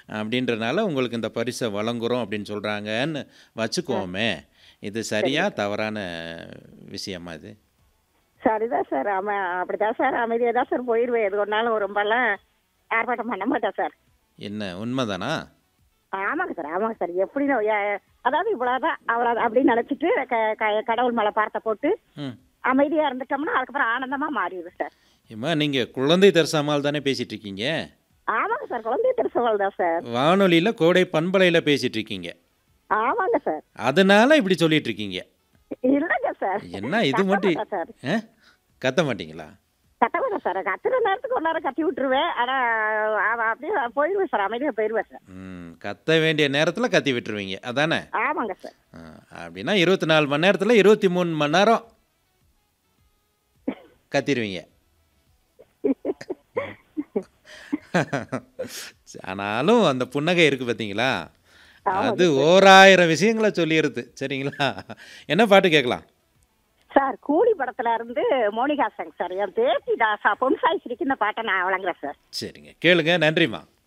அப்படின்றனால உங்களுக்கு இந்த பரிசை வழங்குறோம் அப்படின்னு சொல்கிறாங்கன்னு வச்சுக்குவோமே இது சரியா தவறான விஷயமா இது சரிதான் சார் ஆமா அப்படிதான் சார் அமைதியாக தான் சார் போயிடுவேன் எது ஒன்றாலும் ரொம்பலாம் ஆர்ப்பாட்டம் பண்ண மாட்டேன் சார் என்ன உண்மைதானா ஆமாங்க சார் ஆமாங்க சார் எப்படி நான் ஏ- அதாவது இவ்வளோதான் அவ்வளோ அப்படின்னு நினச்சிட்டு க க- கடவுள் மேலே பார்த்த போட்டு ம் அமைதியாக இருந்துட்டோம்னா அதுக்கப்புறம் ஆனந்தமாக மாறிடுது சார் ஏம்மா நீங்கள் குழந்தை தரிசாமால் தானே பேசிகிட்டு இருக்கீங்க ஆமாங்க சார் குழந்தை திருசவால் தான் சார் வானொலியில் கோடை பண்பலையில் பேசிகிட்டு இருக்கீங்க ஆமாங்க சார் அதனால இப்படி சொல்லிட்டு இருக்கீங்க இல்லைங்க சார் என்ன இது மட்டும் கத்த மாட்டேன் சார் ஆ கத்த மாட்டீங்களா கத்த மாட்டேன் சார் கத்துற நேரத்துக்கு ஒரு நேரம் கத்தி விட்டுருவேன் ஆனால் அப்படியே போயிடுவேன் சார் அமைதியாக போயிடுவேன் சார் ம் கத்த வேண்டிய நேரத்தில் கத்தி விட்டுருவீங்க அதானே ஆமாங்க சார் ஆ, அப்படின்னா இருபத்தி நாலு மணி நேரத்தில் இருபத்தி மூணு மணி நேரம் கத்திடுவீங்க ஆனாலும் அந்த புன்னகை இருக்குது பார்த்தீங்களா அது ஓராயிரம் விஷயங்களை சொல்லிடுது சரிங்களா என்ன பாட்டு கேட்கலாம் சார் கூலி படத்துல இருந்து மோனிகா சங் சார் என் பேத்தி தாசா பொன்சாய் சிரிக்கு இந்த பாட்டை நான் வழங்குறேன் சார் சரிங்க கேளுங்க நன்றிம்மா